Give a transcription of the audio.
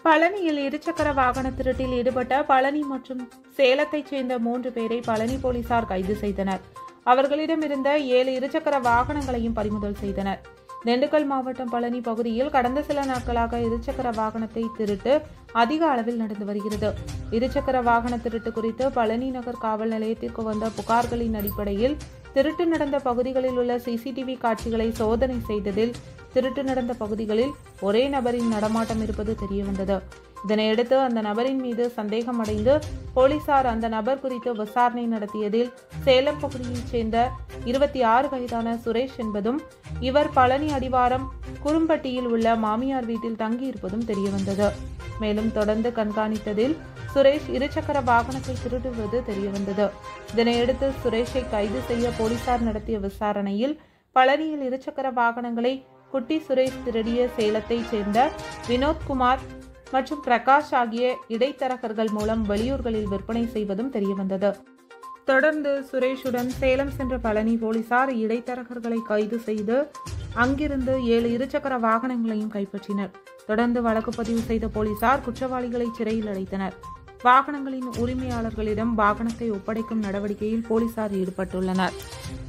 பழனியில் இருசக்கர வாகன திருட்டில் ஈடுபட்ட பழனி மற்றும் சேலத்தைச் சேர்ந்த மூன்று பேரை பழனி போலீசார் கைது செய்தனர் அவர்களிடமிருந்த ஏழு இருசக்கர வாகனங்களையும் பறிமுதல் செய்தனர் திண்டுக்கல் மாவட்டம் பழனி பகுதியில் கடந்த சில நாட்களாக இருசக்கர வாகனத்தை திருட்டு அதிக அளவில் நடந்து வருகிறது இருசக்கர வாகன திருட்டு குறித்து பழனி நகர் காவல் நிலையத்திற்கு வந்த புகார்களின் அடிப்படையில் திருட்டு நடந்த பகுதிகளில் உள்ள சிசிடிவி காட்சிகளை சோதனை செய்ததில் திருட்டு நடந்த பகுதிகளில் ஒரே நபரின் நடமாட்டம் இருப்பது தெரியவந்தது இதனையடுத்து அந்த நபரின் மீது சந்தேகம் அடைந்து போலீசார் அந்த நபர் குறித்து விசாரணை நடத்தியதில் சேலம் பகுதியைச் சேர்ந்த இருபத்தி ஆறு வயதான சுரேஷ் என்பதும் இவர் பழனி அடிவாரம் குறும்பட்டியில் உள்ள மாமியார் வீட்டில் தங்கியிருப்பதும் தெரியவந்தது மேலும் தொடர்ந்து கண்காணித்ததில் சுரேஷ் இருசக்கர வாகனத்தை திருடுவது தெரியவந்தது இதனையடுத்து சுரேஷை கைது செய்ய போலீசார் நடத்திய விசாரணையில் பழனியில் இருசக்கர வாகனங்களை குட்டி சுரேஷ் திருடிய சேலத்தைச் சேர்ந்த வினோத்குமார் மற்றும் பிரகாஷ் ஆகிய இடைத்தரகர்கள் மூலம் வெளியூர்களில் விற்பனை செய்வதும் தெரியவந்தது தொடர்ந்து சுரேஷுடன் சேலம் சென்ற பழனி போலீசார் இடைத்தரகர்களை கைது செய்து அங்கிருந்து ஏழு இருசக்கர வாகனங்களையும் கைப்பற்றினர் தொடர்ந்து வழக்கு பதிவு செய்த போலீசார் குற்றவாளிகளை சிறையில் அடைத்தனர் வாகனங்களின் உரிமையாளர்களிடம் வாகனத்தை ஒப்படைக்கும் நடவடிக்கையில் போலீசார் ஈடுபட்டுள்ளனர்